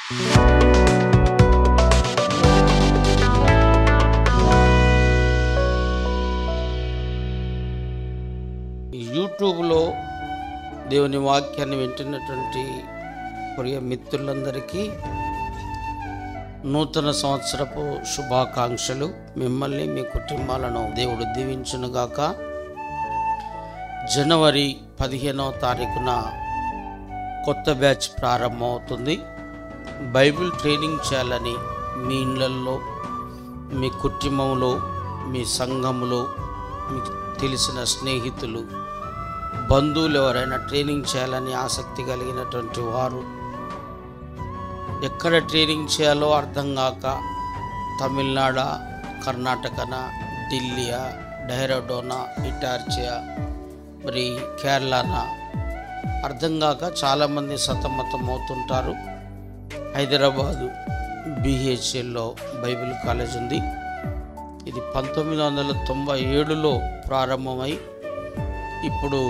యూట్యూబ్లో దేవుని వాక్యాన్ని వింటున్నటువంటి ప్రియ మిత్రులందరికీ నూతన సంవత్సరపు శుభాకాంక్షలు మిమ్మల్ని మీ కుటుంబాలను దేవుడు దీవించునుగాక జనవరి పదిహేనవ తారీఖున కొత్త బ్యాచ్ ప్రారంభమవుతుంది బైబిల్ ట్రైనింగ్ చేయాలని మీ ఇళ్ళల్లో మీ కుటుంబంలో మీ సంఘములో మీకు తెలిసిన స్నేహితులు బంధువులు ఎవరైనా ట్రైనింగ్ చేయాలని ఆసక్తి కలిగినటువంటి వారు ఎక్కడ ట్రైనింగ్ చేయాలో అర్థం కాక తమిళనాడ కర్ణాటకన ఢిల్లీయా డెహ్రాడోనా ఇటార్చియా మరి కేరళనా అర్థం కాక చాలామంది సతమతం అవుతుంటారు హైదరాబాదు బిహెచ్ఎల్లో బైబిల్ కాలేజ్ ఉంది ఇది పంతొమ్మిది వందల తొంభై ఏడులో ప్రారంభమై ఇప్పుడు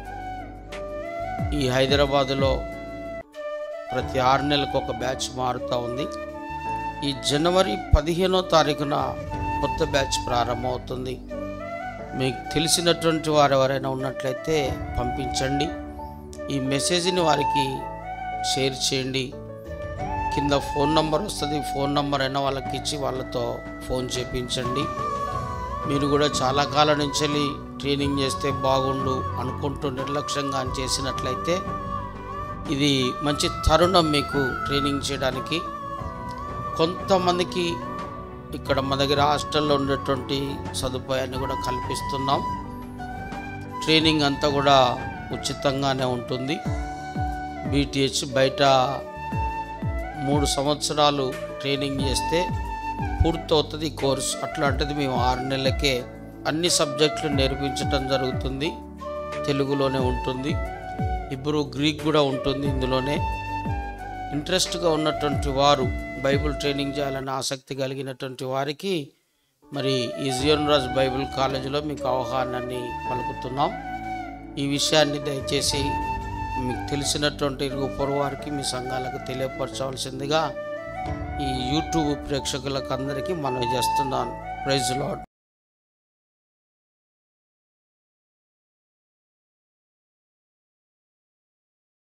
ఈ హైదరాబాదులో ప్రతి ఆరు నెలలకు ఒక బ్యాచ్ మారుతూ ఉంది ఈ జనవరి పదిహేనో తారీఖున కొత్త బ్యాచ్ ప్రారంభమవుతుంది మీకు తెలిసినటువంటి వారు ఎవరైనా ఉన్నట్లయితే పంపించండి ఈ మెసేజ్ని వారికి షేర్ చేయండి కింద ఫోన్ నంబర్ వస్తుంది ఫోన్ నంబర్ అయినా వాళ్ళకి ఇచ్చి వాళ్ళతో ఫోన్ చేపించండి మీరు కూడా చాలా కాలం నుంచి వెళ్ళి ట్రైనింగ్ చేస్తే బాగుండు అనుకుంటూ నిర్లక్ష్యంగా చేసినట్లయితే ఇది మంచి తరుణం మీకు ట్రైనింగ్ చేయడానికి కొంతమందికి ఇక్కడ మన దగ్గర హాస్టల్లో ఉండేటువంటి సదుపాయాన్ని కూడా కల్పిస్తున్నాం ట్రైనింగ్ అంతా కూడా ఉచితంగానే ఉంటుంది బీటీహెచ్ బయట మూడు సంవత్సరాలు ట్రైనింగ్ చేస్తే పూర్తవుతుంది ఈ కోర్స్ అట్లాంటిది మేము ఆరు నెలలకే అన్ని సబ్జెక్టులు నేర్పించటం జరుగుతుంది తెలుగులోనే ఉంటుంది ఇప్పుడు గ్రీక్ కూడా ఉంటుంది ఇందులోనే ఇంట్రెస్ట్గా ఉన్నటువంటి వారు బైబిల్ ట్రైనింగ్ చేయాలని ఆసక్తి కలిగినటువంటి వారికి మరి ఈ జియోన్ రాజ్ బైబిల్ కాలేజీలో మీకు అవగాహనని పలుకుతున్నాం ఈ విషయాన్ని దయచేసి మీకు తెలిసినటువంటి ఇరుగు పొరుగు వారికి మీ సంఘాలకు తెలియపరచవలసిందిగా ఈ యూట్యూబ్ ప్రేక్షకులకు అందరికీ మనవి చేస్తున్నాను ప్రైజ్ లాడ్